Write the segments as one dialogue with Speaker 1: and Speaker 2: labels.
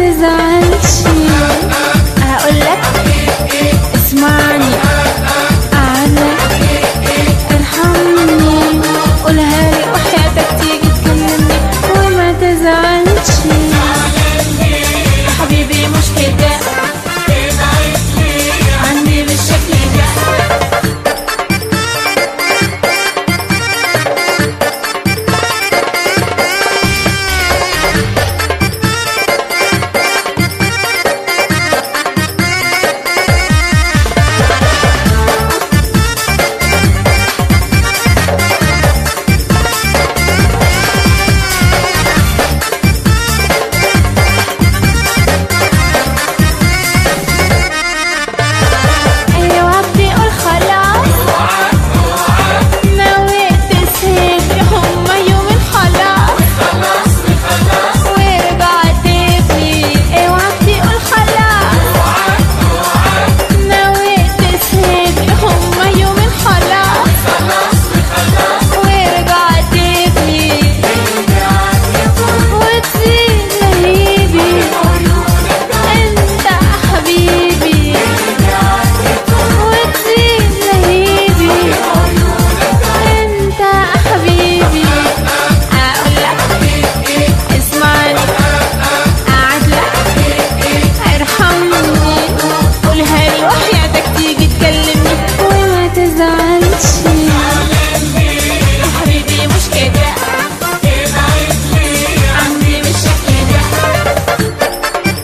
Speaker 1: تزعلش هقول لك اسمعني اعلك ارحمني قولها لي وحياتك تيجي تكلمني وما تزعلش حبيبي مش كده عندي بالشكل ده اوعى تقول خلاص نويت تسيبني هما يومين خلاص وارجع تبني اوعى تقول خلاص نويت تسيبني هما يومين خلاص وارجع تبني وتزيد لهيبي انت حبيبي وتزيد لهيبي انت حبيبي اقول لك اسمعني اقعد لك ارحمني قولها لي وحياتك تيجي تكلمني وما تزعلش حبيبي مش كده عندي بالشكل ده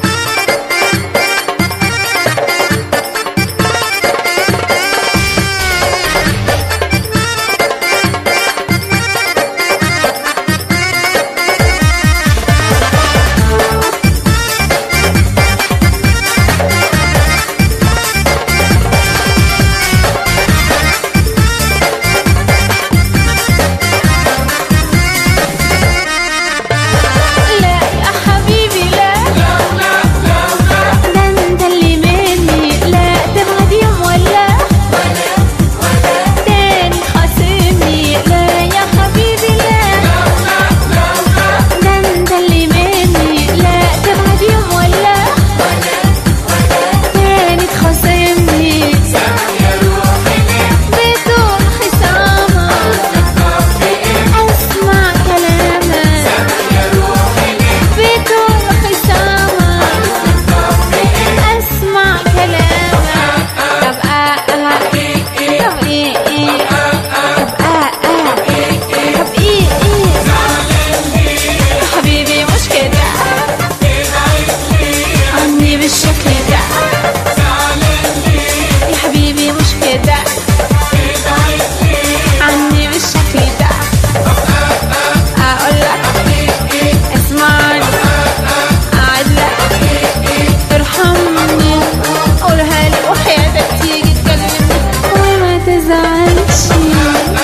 Speaker 1: لا يا حبيبي لا ده انت اللي مني لا تبعد يوم ولا تاني خاصمني لا يا حبيبي لا ده انت اللي مني لا تبعد يوم ولا تاني تخاصمني بدون خصامة اسمع كلامك بدون خصامة اسمع كلامك طب اه اه طب ايه ايه طب اه اه طب ايه ايه يا حبيبي مش كده عني بالشكل ده يا حبيبي مش كده عني بالشكل ده اقول لك اسمعني اقعد لك ارحمني قولها لي وحياتك تيجي تكلمني وما تزعلش